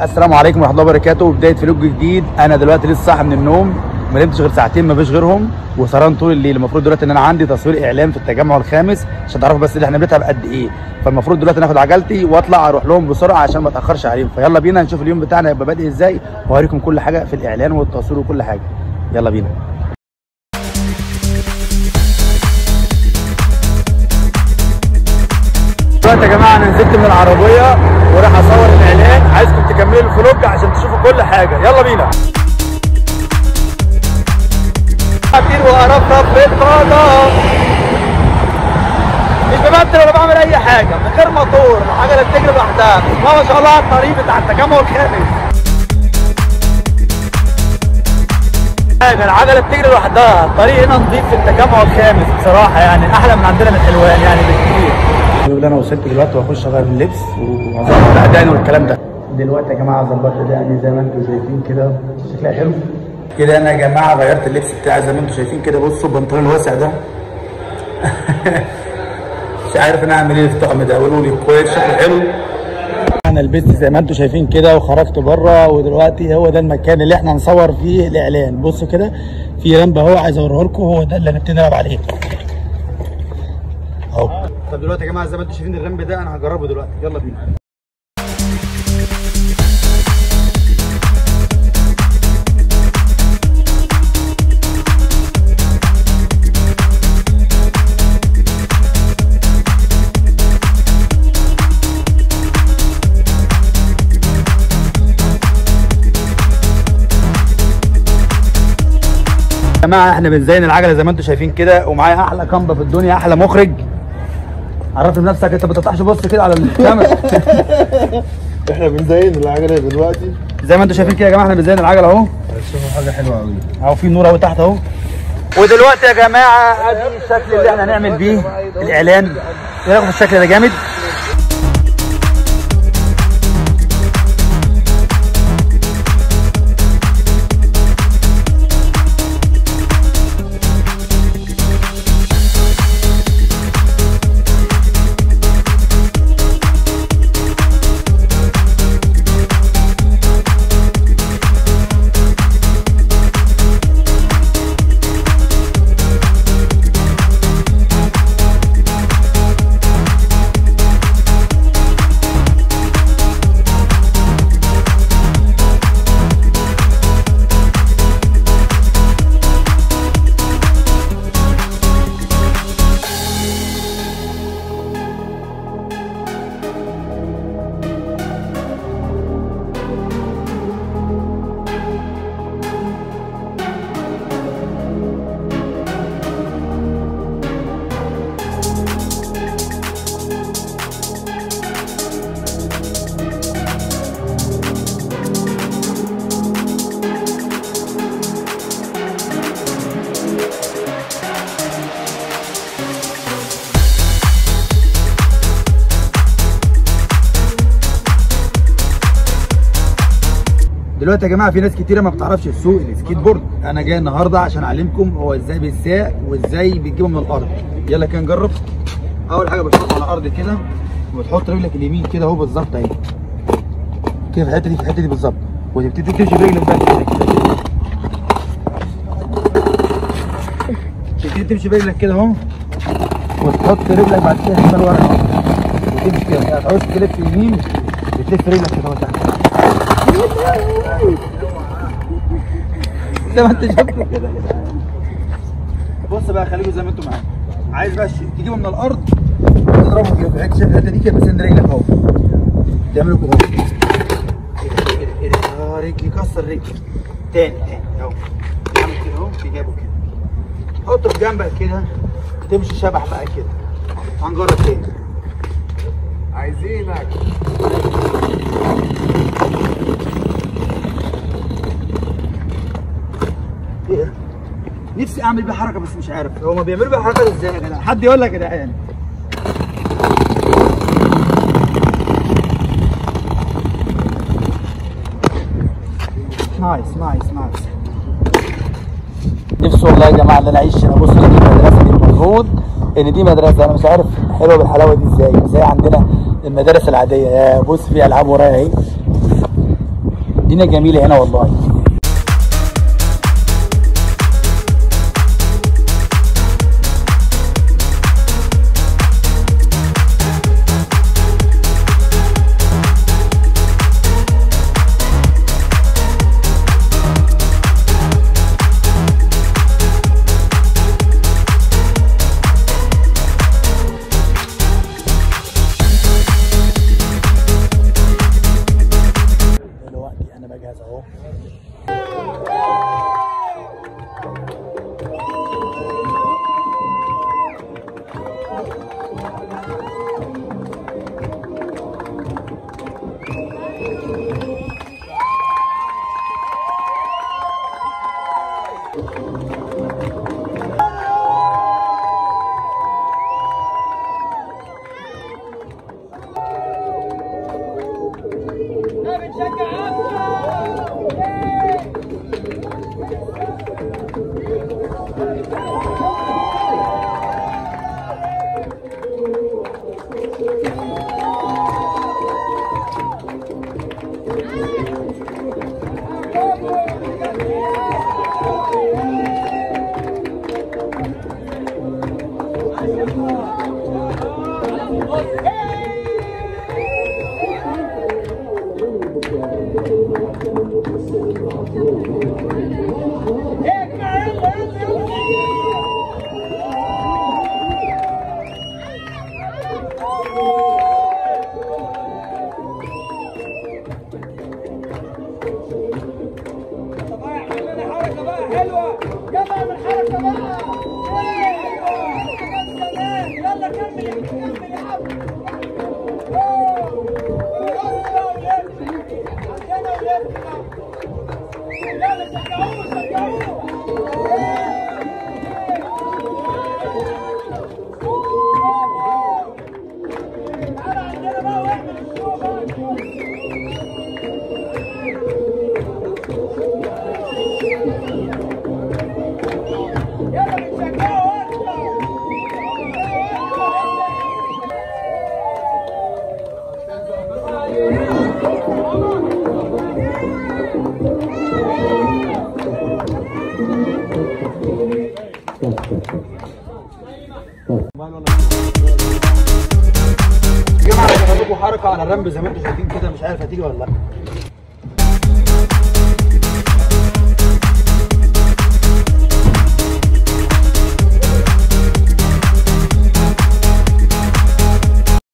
السلام عليكم ورحمه الله وبركاته بدايه فلوج جديد انا دلوقتي لسه صاحي من النوم ما نمتش غير ساعتين ما فيش غيرهم وسهران طول الليل المفروض دلوقتي ان انا عندي تصوير اعلان في التجمع الخامس عشان تعرفوا بس اللي احنا بنتعب قد ايه فالمفروض دلوقتي ناخد عجلتي واطلع اروح لهم بسرعه عشان ما اتاخرش عليهم فيلا بينا نشوف اليوم بتاعنا هيبقى بادئ ازاي وهوريكم كل حاجه في الاعلان والتصوير وكل حاجه يلا بينا دلوقتي يا جماعه انا نزلت من العربيه وراح اصور الاعلان عايزكم تكملوا الفلوج عشان تشوفوا كل حاجه يلا بينا كتير وقربت بالطاقه مش ببدل ولا بعمل اي حاجه من غير موتور العجله بتجري لوحدها بسم الله ما شاء الله على الطريق بتاع التجمع الخامس حاجه العجله بتجري لوحدها الطريق هنا نظيف في التجمع الخامس بصراحه يعني احلى من عندنا من حلوان يعني بكتير اللي انا وصلت دلوقتي واخش اغير اللبس واظبط اداني والكلام ده دلوقتي يا جماعه ظبطت اداني زي ما انتم شايفين كده شكلها حلو كده انا يا جماعه غيرت اللبس بتاعي زي ما انتم شايفين كده بصوا البنطلون الواسع ده مش عارف انا اعمل ايه في الطقم ده قولوا لي كويس شكله حلو انا لبست زي ما انتم شايفين كده وخرجت بره ودلوقتي هو ده المكان اللي احنا هنصور فيه الاعلان بصوا كده في رامب اهو عايز اوريه لكم هو ده اللي هنبتدي نلعب عليه اهو طب دلوقتي يا جماعه زي ما انتم شايفين الرامب ده انا هجربه دلوقتي يلا بينا يا جماعه احنا بنزين العجله زي ما انتم شايفين كده ومعايا احلى كامبا في الدنيا احلى مخرج عرفت بنفسك انت ما تطلعش بص كده على الكاميرا احنا بنزين العجله دلوقتي زي ما انتم شايفين كده يا جماعه احنا بنزين العجله اهو هتشوفوا حاجه حلوه قوي اهو في نور اهو تحت اهو ودلوقتي يا جماعه ادي الشكل اللي احنا هنعمل بيه الاعلان ايه رايكم في الشكل ده جامد دلوقتي يا جماعه في ناس كتيره ما بتعرفش تسوق السكيت بورد انا جاي النهارده عشان اعلمكم هو ازاي بيتساق وازاي بتجيبه من الارض يلا كده نجرب اول حاجه بتحط على الارض كده وتحط رجلك اليمين كده اهو بالظبط اهي كده في الحته دي في الحته دي بالظبط وتبتدي تمشي برجلك بقى كده كده تبتدي تمشي برجلك كده اهو وتحط رجلك بعد كده شمال ورا اهو وتمشي كده يعني تعوز تلف يمين بتلف رجلك كده اهو تحت زي ما انت شفت كده بص بقى خليكم زي ما انتم معايا عايز بقى تجيبه من الارض تضربه كده بحيث شايف الحته دي كده بسند رجلك اهو تعملوا كده اهو اه رجلي كسر رجلي تاني تاني اهو اعمل كده اهو تجيبه كده حطه في جنبك كده تمشي شبح بقى كده هنجرب تاني عايزينك ايه نفسي اعمل بيه حركه بس مش عارف هما بيعملوا بيه حركه ازاي يا جدع حد يقول لك يا جدعان نايس نايس نايس نفسي والله يا جماعه ان انا اعيش هنا بص دي المدرسه دي المفروض ان دي مدرسه انا مش عارف حلوه بالحلاوه دي ازاي زي عندنا المدارس العاديه يا بص في العاب ورايا اهي الدنيا جميله هنا والله دلوقتي انا بجهز اهو حركة بقى حلوة يلا اعمل حركة بقى ايوه يلا كمل يا كمل يا عم يلا شجعوه شجعوه تعالى عندنا بقى واعمل الشو بقى يلا بنشجعه يا جماعه انا لكم حركه على الرمب زي ما انتم شايفين كده مش عارف هتيجي ولا لا